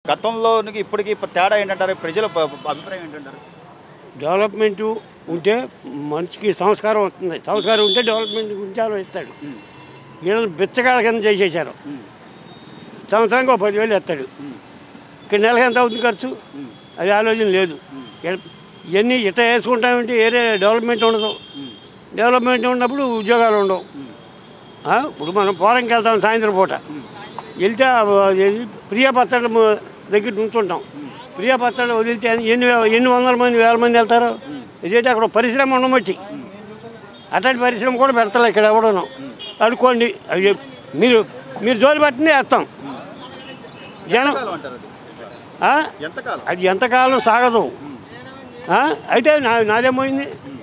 గతంలోనికి ఇప్పటికి తేడా ఏంటంటారు ప్రజల ప- ప- అభిప్రాయం ఏంటంటారు డెవలప్మెంట్ ఉంటే మనిషికి సంస్కారం వస్తుంది సంస్కారం ఉంటే డెవలప్మెంట్ గురించి ఆలోచిస్తాడు వీళ్ళని బిచ్చగాళ్ళ కింద చేసేసారు సంవత్సరానికి ఒక పదివేలు ఎత్తాడు ఇక్కడ నెలకు ఎంత అవుతుంది ఖర్చు అది ఆలోచన లేదు ఇక- ఇవన్నీ ఇట్లా వేసుకుంటామంటే వేరే డెవలప్మెంట్ ఉండదు డెవలప్మెంట్ ఉన్నప్పుడు ఉద్యోగాలు ఉండవు ఆ, ఇప్పుడు మనం పోరంకి వెళ్తాం సాయంత్రం పూట వెళ్తే ఆ ఏది ప్రియపత్రం దగ్గర నుంచుంటాం ప్రియపత్రం వదిలితే ఎన్ని ఎన్ని వందల మంది వేల మంది వెళ్తారు ఇదేంటి అక్కడ పరిశ్రమ ఉండమట్టి అట్లాంటి పరిశ్రమ కూడా పెడతలే ఇక్కడ ఎవడను అడుకోండి అది మీరు మీరు జోలి పట్టిందే వేస్తాం జనం ఎంతకాలం అంటారు అది? ఆ? ఎంతకాలం అది ఎంతకాలం సాగదు ఆ? అయితే నా నాదేమైంది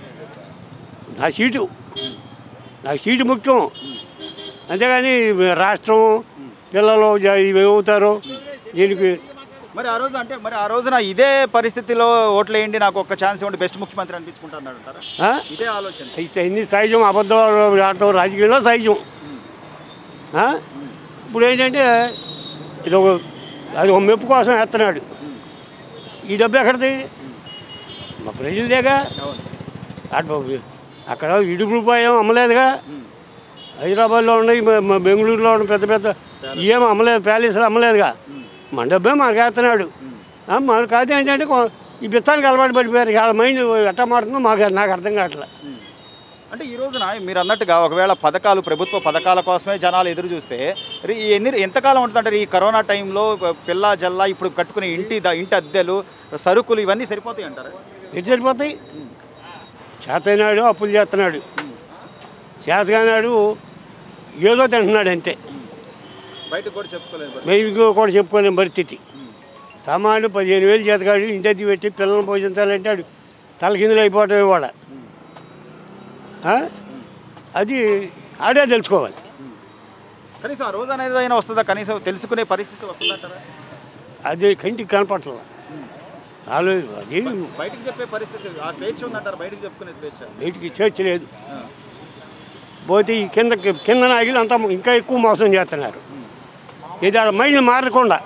నా సీటు నాకు సీటు ముఖ్యం అంతేగాని రాష్ట్రం పిల్లలు జ- ఇవి అవుతారు దీనికి మరి ఆ రోజు అంటే మరి ఆ రోజున ఇదే పరిస్థితిలో ఓట్లు వేయండి నాకు ఒక ఛాన్స్ ఇవ్వండి బెస్ట్ ముఖ్యమంత్రి అనిపించుకుంటారు అంటారా ఆ? ఇదే ఆలోచన అయితే ఇన్ని సహజం అబద్ధాలు ఆడతాం రాజకీయంలో సహజం ఆ? ఇప్పుడు ఏంటంటే ఇది ఒక అది ఒక మెప్పు కోసం వేస్తున్నాడు ఈ డబ్బు ఎక్కడిది మా ప్రజలదేగా అవును అటు అక్కడ ఇడుపు రూపాయం అమ్మలేదుగా హైదరాబాద్లో ఉన్నాయి మ- మ- బెంగళూరులో ఉన్న పెద్ద పెద్ద ఏం అమ్మలేదు ప్యాలెస్లు అమ్మలేదుగా మన డబ్బే మనకు వేస్తున్నాడు ఆ, మనకు కాదు ఏంటంటే కొ- ఈ బిత్తానికి అలవాటు పడిపోయారు వాళ్ళ మైండ్ ఎట్టా మారుతుందో మాకు నాకు అర్థం కావట్లేదు అంటే ఈ రోజున మీరు అన్నట్టుగా ఒకవేళ పథకాలు ప్రభుత్వ పథకాల కోసమే జనాలు ఎదురు చూస్తే రి- ఈ ఎన్ని ఎంతకాలం ఉంటుందంటారు ఈ కరోనా టైంలో పిల్ల జల్లా ఇప్పుడు కట్టుకునే ఇంటి ద- ఇంటి అద్దెలు సరుకులు ఇవన్నీ సరిపోతాయి అంటారు ఎటు సరిపోతాయి చేతనాడు అప్పులు చేస్తున్నాడు చేతగానాడు ఏదో తింటున్నాడు అంతే బయటకు కూడా చెప్పుకోలేదు మేము కూడా చెప్పుకోలేని పరిస్థితి సామాన్యుడు పదిహేను వేలు చేతగాడు ఇంటి అద్దె పెట్టి పిల్లల్ని పోషించాలంటే ఆడు తలకిందులు అయిపోవటం ఇవాళ ఆ? అది ఆడే తెలుసుకోవాలి కనీసం ఆ రోజు అనేది అయినా వస్తుందా కనీసం తెలుసుకునే పరిస్థితి వస్తుందంటారా అది కంటికి కనపట్ల ఆలోచన అది బయటకు చెప్పే పరిస్థితి ఆ స్వేచ్ఛ ఉందంటారు బయటకు చెప్పుకునే స్వేచ్ఛ బయటికి చేర్చ లేదు పోతే ఈ కింద కింద నాయకులు అంతా ఇంకా ఎక్కువ మోసం చేస్తున్నారు ఇది ఆడ మైండ్ మారకుండా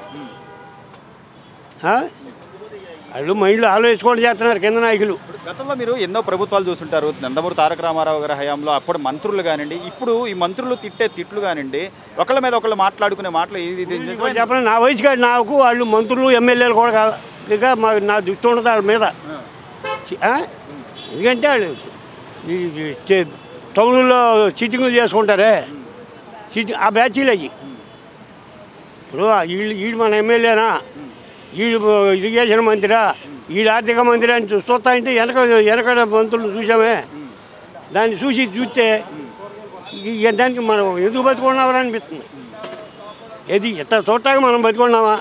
ఆ? వాళ్ళు మైండ్లో ఆలోచించుకొని చేస్తున్నారు కింద నాయకులు ఇప్పుడు గతంలో మీరు ఎన్నో ప్రభుత్వాలు చూసుంటారు నందమూరి తారక రామారావు గారి హయాంలో అప్పుడు మంత్రులు కానివ్వండి ఇప్పుడు ఈ మంత్రులు తిట్టే తిట్లు కానివ్వండి ఒకళ్ళ మీద ఒకళ్ళు మాట్లాడుకునే మాటలు ఇది ఇది నిజమే. ఇప్పుడు చెప్పండి నా వయసు కాదు నాకు వాళ్ళు మంత్రులు ఎమ్మెల్యేలు కూడా కాదు ఇక మా నా దృష్టి ఉండదు వాళ్ళ మీద చి- ఆ? ఎందుకంటే వాళ్ళు ఈ ఈ చే- టౌన్లో సిట్టింగులు చేసుకుంటారే సిట్టింగ్ ఆ బ్యాచీలు అయ్యి ఇప్పుడు ఆ వీళ్ళు వీడు మన ఎమ్మెల్యేనా వీడు ఇరిగేషన్ మంత్రిరా వీడు ఆర్థిక మంత్రి అని చూ- చూస్తా అంటే వెనక వెనకడ మంత్రులు చూసామే దాన్ని చూసి చూస్తే ఇక దానికి మనం ఎందుకు బతుకున్నామని అనిపిస్తుంది ఏది ఎట్లా చూడటానికి మనం బతుకున్నామా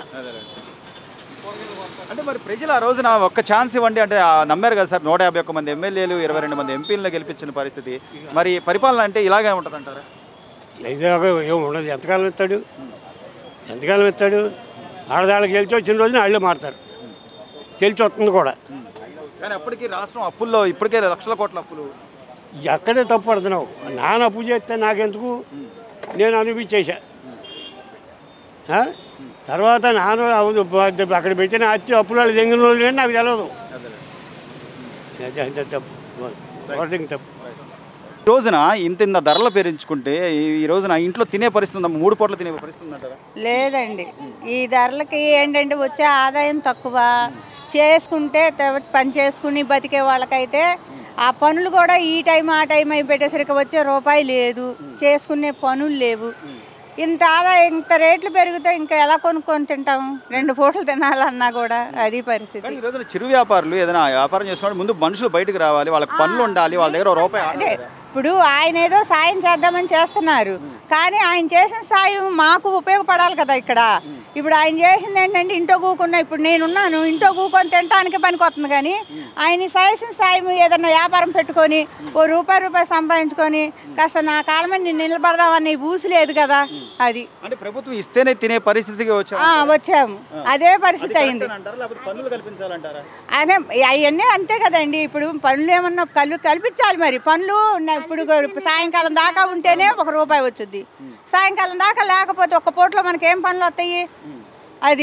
అంటే మరి ప్రజలు ఆ రోజున ఒక్క ఛాన్స్ ఇవ్వండి అంటే ఆ నమ్మారు కదా సార్ నూట యాభై ఒక్క మంది ఎమ్మెల్యేలు ఇరవై రెండు మంది ఎంపీలను గెలిపించిన పరిస్థితి మరి పరిపాలన అంటే ఇలాగే ఉంటుంది అంటారా అయితే ఏం ఉండదు ఎంతకాలం ఇస్తాడు ఎంతకాలం ఇస్తాడు ఆడదాళ్ళకి గెలిచి వచ్చిన రోజున వాళ్ళే మారుతారు గెలిచి వస్తుంది కూడా కానీ అప్పటికి రాష్ట్రం అప్పుల్లో ఇప్పటికే లక్షల కోట్ల అప్పులు ఎక్కడే తప్పు పడుతున్నావు నాన్న అప్పు చేస్తే నాకెందుకు నేను అనిపించేసా ఆ? తర్వాత నాన్న అవును, అక్కడ పెట్టిన అత్తి అప్పులు వాళ్ళు దెంగిన రోజులు కానీ నాకు తెలియదు అదే అంతే తప్పు ఓటింగ్ తప్పు ఈ రోజున ఇంత ఇంత ధరలు పెరించుకుంటే ఈ- ఈ రోజున ఇంట్లో తినే పరిస్థితి ఉందా మూడు పూటలు తినే పరిస్థితి ఉందంటారా లేదండి ఈ ధరలకి ఏంటంటే వచ్చే ఆదాయం తక్కువ చేసుకుంటే త- పని చేసుకుని బతికే వాళ్ళకైతే ఆ పనులు కూడా ఈ టైం ఆ టైం అయి పెట్టేసరికి వచ్చే రూపాయి లేదు చేసుకునే పనులు లేవు ఇంత ఆదాయం ఇంత రేట్లు పెరిగితే ఇంకా ఎలా కొనుక్కొని తింటాం రెండు పూటలు తినాలన్నా కూడా అది పరిస్థితి కానీ ఈ రోజున చిరు వ్యాపారులు ఏదైనా వ్యాపారం చేసుకోవడం ముందు మనుషులు బయటకు రావాలి వాళ్ళకి పనులు ఉండాలి వాళ్ళ దగ్గర ఒక రూపాయి అదే ఇప్పుడు ఆయన ఏదో సాయం చేద్దామని చేస్తున్నారు కానీ ఆయన చేసిన సాయం మాకు ఉపయోగపడాలి కదా ఇక్కడ ఇప్పుడు ఆయన చేసింది ఏంటంటే ఇంట్లో కూకున్నా ఇప్పుడు నేనున్నాను ఇంట్లో కూకొని తినడానికి పనికొస్తుంది కానీ ఆయన చేసిన సాయం ఏదన్నా వ్యాపారం పెట్టుకొని ఓ రూపాయి రూపాయి సంపాదించుకొని కాస్త నా కాళ్ళ మీద నేను నిలబడదామని ఊసి లేదు కదా అది అంటే ప్రభుత్వం ఇస్తేనే తినే పరిస్థితికి వచ్చాం ఆ, వచ్చాము అదే పరిస్థితి అయింది అంటారా లేకపోతే పనులు కల్పించాలంటారా అదే అవన్నీ అంతే కదండి ఇప్పుడు పనులు ఏమన్నా కలు కల్పించాలి మరి పనులు ఉన్న- ఇప్పుడు గ- సాయంకాలం దాకా ఉంటేనే ఒక రూపాయి వచ్చుద్ది సాయంకాలం దాకా లేకపోతే ఒక్క పూటలో మనకి ఏం పనులు వస్తాయి అది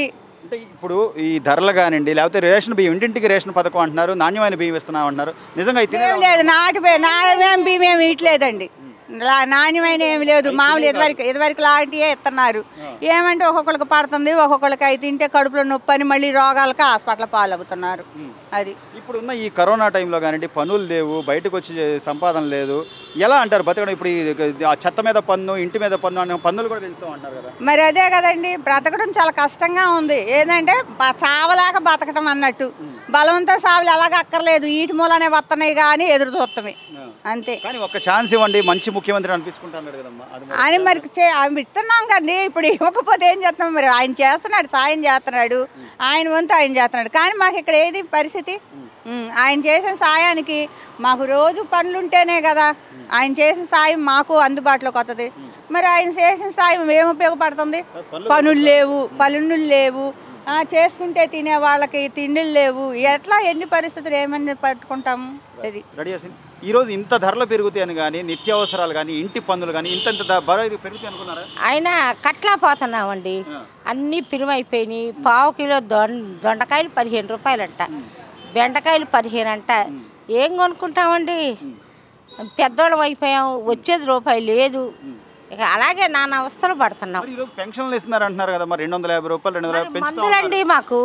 అంటే ఇప్పుడు ఈ ధరలు కానివ్వండి లేకపోతే రేషన్ బియ్యం ఇంటింటికి రేషన్ పథకం అంటున్నారు నాణ్యమైన బియ్యం ఇస్తున్నాం అంటున్నారు నిజంగా అయితే ఏం లేదు నాటి బి- నాణ్యమైన బియ్యం ఏమి ఇట్లేదండి లా- నాణ్యమైన ఏమి లేదు మామూలు ఇదివరకు ఇదివరకు లాంటివే ఇస్తున్నారు ఏమంటే ఒక్కొక్కరికి పడుతుంది ఒక్కొక్కరికి అయితే తింటే కడుపులో నొప్పి అని మళ్ళీ రోగాలకు హాస్పిటల్ పాలవుతున్నారు అది ఇప్పుడు ఉన్న ఈ కరోనా టైంలో కానివ్వండి పనులు లేవు బయటకు వచ్చి సంపాదన లేదు ఎలా అంటారు బతకడం ఇప్పుడు ఈ- ఆ చెత్త మీద పన్ను ఇంటి మీద పన్ను అనే పన్నులు కూడా పెంచుతాం అంటారు కదా మరి అదే కదండి బ్రతకడం చాలా కష్టంగా ఉంది ఏంటంటే బ- చావలేక బతకడం అన్నట్టు బలవంతో సావులు ఎలాగ అక్కర్లేదు ఈటి మూలనే వస్తున్నాయి కానీ ఎదురు చూస్తామే అంతే కానీ ఒక ఛాన్స్ ఇవ్వండి మంచి ముఖ్యమంత్రి అనిపించుకుంటున్నాడు కదమ్మా అది మరి- ఆయన మరి చే ఆయన ఇస్తున్నాం కానీ ఇప్పుడు ఇవ్వకపోతే ఏం చేస్తాం మరి ఆయన చేస్తున్నాడు సాయం చేస్తున్నాడు ఆయన వంతు ఆయన చేస్తున్నాడు కానీ మాకు ఇక్కడ ఏది పరిస్థితి ఉమ్, ఆయన చేసిన సాయానికి మాకు రోజు పనులు ఉంటేనే కదా ఆయన చేసిన సాయం మాకు అందుబాటులోకి వస్తుంది మరి ఆయన చేసిన సాయం ఏం ఉపయోగపడుతుంది పనులు లేవు పనులు లేవు ఆ, చేసుకుంటే తినే వాళ్ళకి తిండిలు లేవు ఎట్లా ఎన్ని పరిస్థితులు ఏమని పట్టుకుంటాము అది రెడీ చేసి ఈ రోజు ఇంత ధరలు పెరుగుతాయని కానీ నిత్యావసరాలు కానీ ఇంటి పన్నులు కానీ ఇంత ఇంత ధర పెరుగుతాయి అనుకున్నారా అయినా కట్లా పోతున్నామండి అన్నీ పిరుమైపోయినాయి పావు కిలో దొం దొండకాయలు పదిహేను రూపాయలంట బెండకాయలు పదిహేను అంట ఏం కొనుక్కుంటామండి పెద్దోళ్ళం అయిపోయాం వచ్చేది రూపాయి లేదు ఇక అలాగే నానా అవస్థలు పడుతున్నాం మరి ఈ రోజు పెన్షన్లు ఇస్తున్నారు అంటున్నారు కదా మరి రెండు వందల యాభై రూపాయలు రెండు వందల యాభై పెంచుతా మందులండి మాకు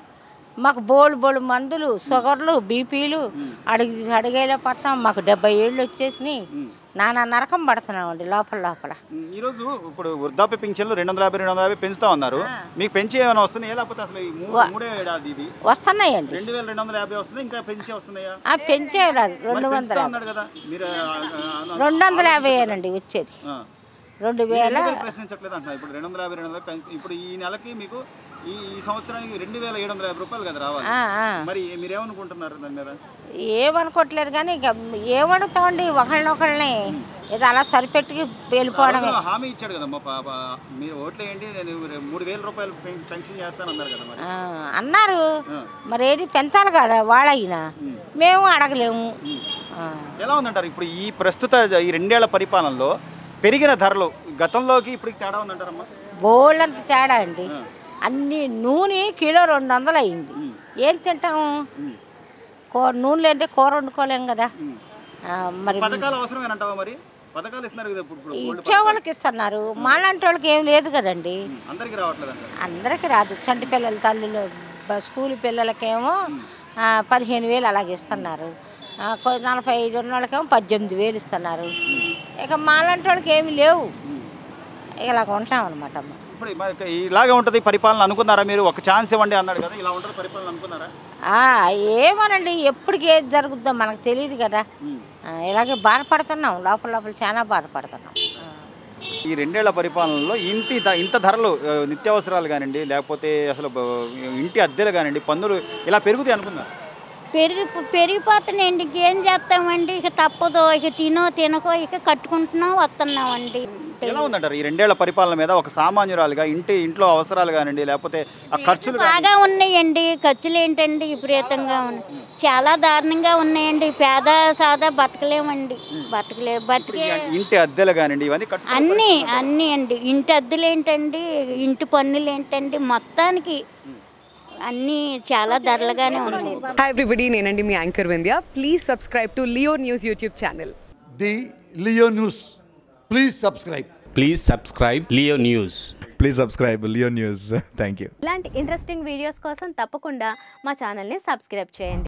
మాకు బోలు బోలు మందులు షుగర్లు బీపీలు అడిగి అడిగేలా పడతాం మాకు డెబ్బై ఏళ్ళు వచ్చేసినాయి నానా నరకం పడుతున్నామండి లోపల లోపల ఉమ్, ఈ రోజు ఇప్పుడు వృద్ధాప్య పింఛన్లు రెండు వందల యాభై రెండు వందల యాభై పెంచుతా ఉన్నారు మీకు పెంచి ఏమైనా వస్తున్నాయా లేకపోతే అసలు ఈ మూ- మూడే ఏడాది ఇది వస్తున్నాయండి రెండు వేల రెండు వందల యాభై వస్తుంది ఇంకా పెంచి వస్తున్నాయా ఆ, పెంచేరాదు రెండు మరి వందల పెంచుతా యాభై ఉన్నాడు కదా మీరు ఆ, ఆ, ఆ, రెండు వందల యాభై ఏనండి వచ్చేది ఆ. రెండు మీరు వేల ఎందుకు ప్రశ్నించట్లేదు అంటున్నా ఇప్పుడు రెండు వందల యాభై రెండు వందల పెంచు- ఇప్పుడు ఈ నెలకి మీకు ఈ ఈ సంవత్సరానికి రెండు వేల ఏడు వందల యాభై రూపాయలు కదా రావాలి ఆ, ఆ. మరి మీరేమనుకుంటున్నారు దాని మీద ఏమనుకోవట్లేదు కానీ ఇక ఏమడుగుతామండి ఒకళ్ళనొకళ్ళని ఏదో అలా సరిపెట్టుకి వెళ్ళిపోవడమే ప్రభుత్వం హామీ ఇచ్చాడు కదమ్మా పాప మీరు ఓట్లు వేయండి నేను రే- మూడు వేల రూపాయలు పెన్- పెన్షన్ చేస్తాను అన్నారు కదా మరి ఆ, అన్నారు ఆ. మరి ఏది పెంచాలి కదా వాళ్ళయినా మేము అడగలేము ఆ. ఎలా ఉందంటారు ఇప్పుడు ఈ ప్రస్తుత ఈ రెండేళ్ల పరిపాలనలో పెరిగిన ధరలు గతంలోకి ఇప్పుడు తేడా ఉందంటారమ్మా బోళ్ళంత తేడా అండి అన్ని నూనె కిలో రెండు వందలు అయింది ఏం తింటాము కూర నూనె లేదే కూర వండుకోలేం కదా ఆ, మరి పథకాలు అవసరమేనంటావా మరి పథకాలు ఇస్తున్నారు కదా ఇప్పుడు ఇప్పుడు గోల్డ్ ఇచ్చే వాళ్ళకి ఇస్తున్నారు మాలాంటి వాళ్ళకి ఏం లేదు కదండి పథకం. అందరికీ రావట్లేదు అంటారు అందరికి రాదు చంటి పిల్లల తల్లులు బ- స్కూల్ పిల్లలకేమో ఆ, పదిహేను వేలు అలాగే ఇస్తున్నారు ఆ, కొ- నలభై ఐదు ఉన్న వాళ్ళకేమో పద్దెనిమిది వేలు ఇస్తున్నారు ఇక మాలాంటి వాళ్ళకి ఏమి లేవు ఇలాగ ఉంటాం అనమాట ఇప్పుడు మరి ఇలాగే ఉంటుంది పరిపాలన అనుకున్నారా మీరు ఒక ఛాన్స్ ఇవ్వండి అన్నాడు కదా ఇలా ఉంటుంది పరిపాలన అనుకున్నారా ఏమోనండి ఎప్పటికి ఏది జరుగుద్దో మనకు తెలియదు కదా ఆ, ఇలాగే బాధపడుతున్నాం లోపల లోపల చాలా బాధపడుతున్నాం ఆ. ఈ రెండేళ్ల పరిపాలనలో ఇంటి ద- ఇంత ధరలు ఆ, నిత్యావసరాలు కానివ్వండి లేకపోతే అసలు బ- ఇంటి అద్దెలు కానివ్వండి పన్నులు ఇలా పెరుగుతాయి అనుకున్నారు పెరిగి పెరిగిపోతున్నాయండి ఇంకేం చేస్తామండి ఇక తప్పదు ఇక తినో తినకో ఇక కట్టుకుంటున్నాం వస్తున్నామండి ఎలా ఉందంటారు ఈ రెండేళ్ల పరిపాలన మీద ఒక సామాన్యురాలుగా ఇంటి ఇంట్లో అవసరాలు కానివ్వండి లేకపోతే ఆ ఖర్చులు కానివ్వండి. బాగా ఉన్నాయండి ఖర్చులు ఏంటండి విపరీతంగా ఉన్నాయి చాలా దారుణంగా ఉన్నాయండి పేద సాదా బతకలేమండి బతకలే బతికే ఇంటి అద్దెలు కానివ్వండి ఇవన్నీ కట్టు అన్నీ అన్నీ అండి ఇంటి అద్దెలు ఏంటండి ఇంటి పన్నులు ఏంటండి మొత్తానికి అన్నీ చాలా ధరలుగానే ఉన్నాయి హాయ్ ఎవ్రీబడి నేనండి మీ anchor Vindhya please subscribe to Leo News YouTube channel the Leo News. Please subscribe. Please subscribe Leo News. Please subscribe Leo News thank you ఇలాంటి ఇంట్రెస్టింగ్ వీడియోస్ కోసం తప్పకుండా మా ఛానల్ని సబ్స్క్రైబ్ చేయండి